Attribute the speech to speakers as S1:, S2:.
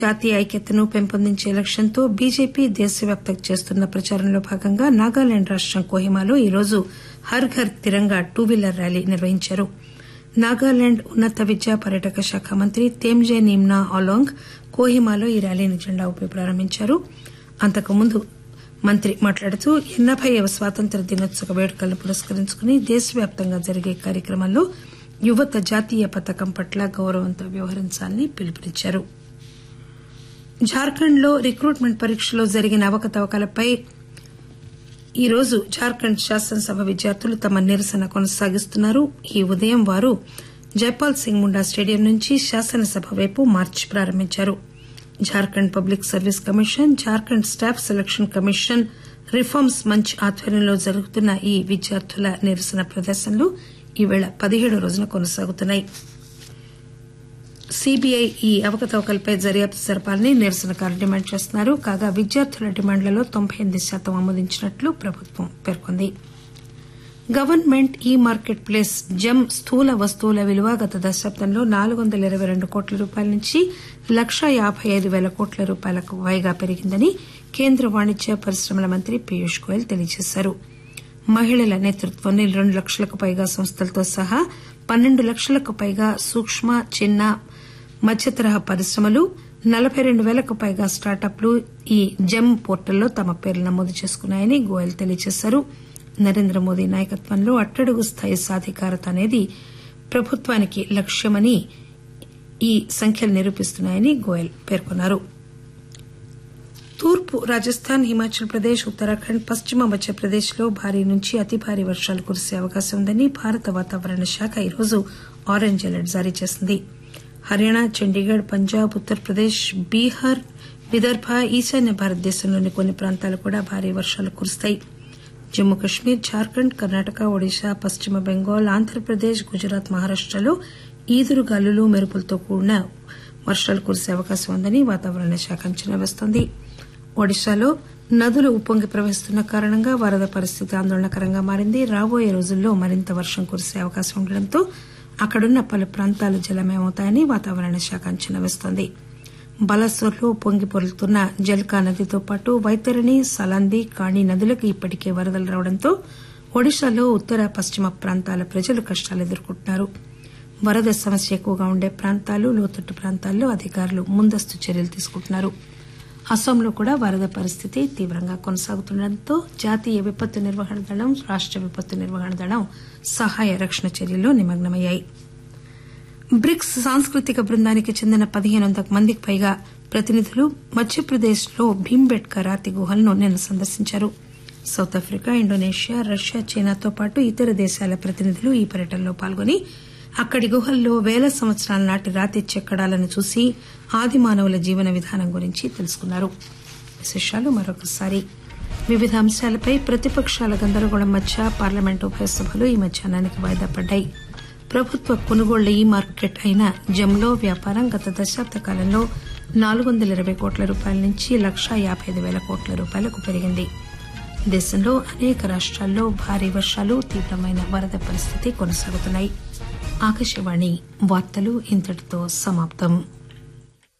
S1: జాతీయ ఐక్యతను పెంపొందించే లక్ష్యంతో బీజేపీ దేశవ్యాప్తంగా చేస్తున్న ప్రచారంలో భాగంగా నాగాలాండ్ రాష్టం కోహిమాలో ఈరోజు Har Ghar Tiranga two wheeler rally నిర్వహించారు నాగాలాండ్ ఉన్నత విద్యా పర్యాటక శాఖ మంత్రి తేమ్జే నిమ్నా ఆలోంగ్ కోహిమాలో ఈ ర్యాలీని జెండా ఊపి ప్రారంభించారు అంతకుముందు మంత్రి మాట్లాడుతూ ఎనబైవ స్వాతంత్ర దినోత్సవ వేడుకలను పురస్కరించుకుని దేశవ్యాప్తంగా జరిగే కార్యక్రమాల్లో యువత జాతీయ పతాకం పట్ల గౌరవంతో వ్యవహరించాలని పిలుపునిచ్చారు జార్ఖండ్ లో రిక్రూట్మెంట్ పరీక్షలో జరిగిన అవకతవకలపై ఈరోజు జార్ఖండ్ శాసనసభ విద్యార్థులు తమ నిరసన కొనసాగిస్తున్నారు ఈ ఉదయం వారు జైపాల్ సింగ్ ముండా స్టేడియం నుంచి శాసనసభ వైపు మార్చ్ ప్రారంభించారు Jharkhand public service commission Jharkhand staff selection commission reforms Manch ఆధ్వర్యంలో జరుగుతున్న ఈ విద్యార్థుల నిరసన ప్రదర్శనలు ఈవేళ పదిహేడో రోజున కొనసాగుతున్నాయి సీబీఐ ఈ అవకతవకలపై దర్యాప్తు జరపాలని నిరసనకారులు డిమాండ్ చేస్తున్నారు కాగా విద్యార్థుల డిమాండ్లలో తొంభై ఎనిమిది శాతం ఆమోదించినట్లు ప్రభుత్వం పేర్కొంది గవర్నమెంట్ ఈ మార్కెట్ ప్లేస్ జెమ్ స్థూల వస్తువుల విలువ గత దశాబ్దంలో నాలుగు వందల ఇరవై రెండు కోట్ల రూపాయల నుంచి లక్షా యాబై ఐదు పేల కోట్ల రూపాయలకు పైగా పెరిగిందని కేంద్ర వాణిజ్య పరిశ్రమల మంత్రి పీయూష్ గోయల్ తెలియజేశారు మహిళల నేతృత్వంలో రెండు లక్షలకు పైగా సంస్థలతో సహా పన్నెండు లక్షలకు పైగా సూక్ష్మ చిన్న మధ్యతరహా పరిశ్రమలు నలబై రెండు పేలకు పైగా స్టార్టప్లు ఈ జెమ్ పోర్టల్లో తమ పేర్లు నమోదు చేసుకున్నాయని గోయల్ తెలియజేశారు నరేంద్ర మోదీ నాయకత్వంలో అట్టడుగు స్థాయి సాధికారత అనేది ప్రభుత్వానికి లక్ష్యమని ఈ సంఖ్యలు నిరూపిస్తున్నాయని గోయల్ పేర్కొన్నారు తూర్పు రాజస్థాన్ హిమాచల్ ప్రదేశ్ ఉత్తరాఖండ్ పశ్చిమ మధ్యప్రదేశ్ లో భారీ నుంచి అతి భారీ వర్షాలు కురిసే అవకాశం ఉందని భారత వాతావరణ శాఖ ఈరోజు ఆరెంజ్ అలర్ట్ జారీ చేసింది హర్యానా చండీగఢ్ పంజాబ్ ఉత్తరప్రదేశ్ బీహార్ విదర్భ ఈశాన్య భారతదేశంలోని కొన్ని ప్రాంతాలు కూడా భారీ వర్షాలు కురుస్తాయి జమ్మూ కశ్మీర్ జార్ఖండ్ కర్ణాటక ఒడిశా పశ్చిమ బెంగాల్ ఆంధ్రప్రదేశ్ గుజరాత్ మహారాష్టలో ఈదురుగాలులు మెరుపులతో కూడిన వర్షాలు కురిసే అవకాశం ఉందని వాతావరణ శాఖ అంచనా వేస్తోంది ఒడిశాలో నదులు ఉప్పొంగి ప్రవహిస్తున్న కారణంగా వరద పరిస్థితి ఆందోళనకరంగా మారింది రాబోయే రోజుల్లో మరింత వర్షం కురిసే అవకాశం ఉండడంతో అక్కడున్న పలు ప్రాంతాలు జలమయమవుతాయని వాతావరణ శాఖ అంచనా వేస్తోంది బలసోర్లో పొంగి పొరులుతున్న జల్కా నదితో పాటు వైతరణి సలాంది కాణి నదులకు ఇప్పటికే వరదలు రావడంతో ఒడిశాలో ఉత్తర పశ్చిమ ప్రాంతాల ప్రజలు కష్టాలు ఎదుర్కొంటున్నారు వరద సమస్య ఎక్కువగా ఉండే ప్రాంతాలు లోతట్టు ప్రాంతాల్లో అధికారులు ముందస్తు చర్యలు తీసుకుంటున్నారు అస్సాంలో కూడా వరద పరిస్థితి తీవ్రంగా కొనసాగుతుండటంతో జాతీయ విపత్తు నిర్వహణ దళం రాష్ట విపత్తు నిర్వహణ దళం సహాయ రక్షణ చర్యల్లో నిమగ్నమయ్యాయి బ్రిక్స్ సాంస్కృతిక బృందానికి చెందిన పదిహేను వందల మందికి పైగా ప్రతినిధులు మధ్యప్రదేశ్ లో భీంబెట్కా రాతి గుహలను నిన్న సందర్శించారు సౌత్ ఆఫ్రికా ఇండోనేషియా రష్యా చైనాతో పాటు ఇతర దేశాల ప్రతినిధులు ఈ పర్యటనలో పాల్గొని అక్కడి గుహల్లో పేల సంవత్సరాల నాటి రాతి చెక్కడాలను చూసి ఆది మానవుల జీవన విధానం గురించి తెలుసుకున్నారు విశేషాలు మరొకసారి వివిధ అంశాలపై ప్రతిపక్షాల గందరగోళం మధ్య పార్లమెంటు ఉభయ సభలు ఈ మధ్యాహ్నానికి వాయిదా పడ్డాయి ప్రభుత్వ కొనుగోళ్ల ఈ మార్కెట్ అయిన జమ్లో వ్యాపారం గత దశాబ్ద కాలంలో నాలుగు వందల ఇరవై కోట్ల రూపాయల నుంచి లక్షా యాబై ఐదు పేల కోట్ల రూపాయలకు పెరిగింది దేశంలో అనేక రాష్ట్రాల్లో భారీ వర్షాలు తీవ్రమైన వరద పరిస్థితి కొనసాగుతున్నాయి ఆకాశవాణి వార్తలు ఇంతటితో సమాప్తం